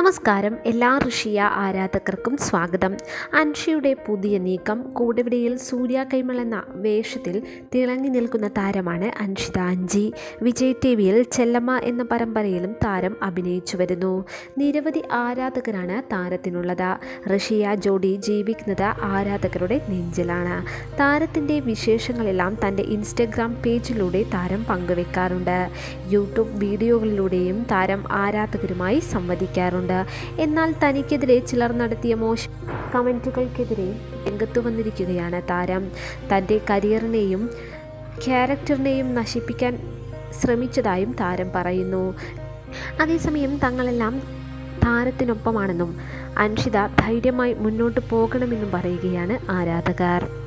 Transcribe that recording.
നമസ്കാരം എല്ലാ ഋഷിയ ആരാധകർക്കും സ്വാഗതം അൻഷിയുടെ പുതിയ നീക്കം കൂടെവിടിയിൽ സൂര്യ കൈമൾ എന്ന വേഷത്തിൽ തിളങ്ങി നിൽക്കുന്ന താരമാണ് അൻഷിത അഞ്ചി വിജയ് ടി വിയിൽ ചെല്ലമ്മ എന്ന പരമ്പരയിലും താരം അഭിനയിച്ചു വരുന്നു നിരവധി ആരാധകരാണ് താരത്തിനുള്ളത് ഋഷിയ ജോഡി ജീവിക്കുന്നത് ആരാധകരുടെ നെഞ്ചിലാണ് താരത്തിൻ്റെ വിശേഷങ്ങളെല്ലാം തൻ്റെ ഇൻസ്റ്റഗ്രാം പേജിലൂടെ താരം പങ്കുവെക്കാറുണ്ട് യൂട്യൂബ് വീഡിയോകളിലൂടെയും താരം ആരാധകരുമായി സംവദിക്കാറുണ്ട് എന്നാൽ തനിക്കെതിരെ ചിലർ നടത്തിയ മോശം കമൻറ്റുകൾക്കെതിരെ രംഗത്തു വന്നിരിക്കുകയാണ് താരം തൻ്റെ കരിയറിനെയും ക്യാരക്ടറിനെയും നശിപ്പിക്കാൻ ശ്രമിച്ചതായും താരം പറയുന്നു അതേസമയം തങ്ങളെല്ലാം താരത്തിനൊപ്പമാണെന്നും അൻഷിത ധൈര്യമായി മുന്നോട്ട് പോകണമെന്നും പറയുകയാണ് ആരാധകർ